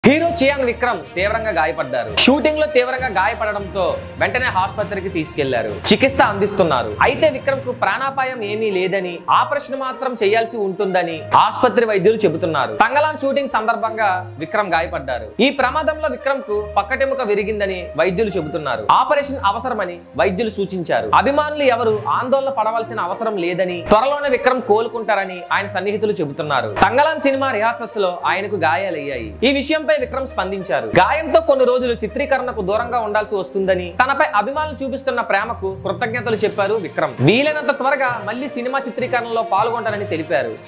hero Chiyaan Vikram తీవ్రంగా గాయపడ్డారు shooting లో తీవ్రంగా గాయపడడంతో వెంటనే ఆసుపత్రికి తీసుకెళ్లారు చికిత్స అందిస్తున్నారు అయితే విక్రమ్ కు ప్రాణాపాయం ఏమీ లేదని ఆపరేషన్ మాత్రం చేయాల్సి ఉంటుందని ఆసుపత్రి వైద్యులు చెబుతున్నారు తంగలాన్ షూటింగ్ సందర్భంగా విక్రమ్ గాయపడ్డారు ఈ ప్రమాదంలో విక్రమ్ కు పక్కటెముక విరిగిందని వైద్యులు చెబుతున్నారు ఆపరేషన్ అవసరమని వైద్యులు సూచించారు అభిమానులు ఎవరు ఆందోళన పడవలసిన అవసరం లేదని త్వరలోనే విక్రమ్ కోలుకుంటారని ఆయన సన్నిహితులు చెబుతున్నారు తంగలాన్ సినిమా రిహార్సల్స్ లో ఆయనకు గాయాలయ్యాయి ఈ విషయంపై విక్రమ్ స్పందించారు గాయంతో కొన్ని రోజులు చిత్రీకరణకు దూరంగా ఉండాల్సి వస్తుందని తనపై అభిమానులు చూపిస్తున్న ప్రేమకు కృతజ్ఞతలు చెప్పారు విక్రమ్ వీలైనంత త్వరగా మళ్ళీ సినిమా చిత్రీకరణలో పాల్గొంటానని తెలిపారు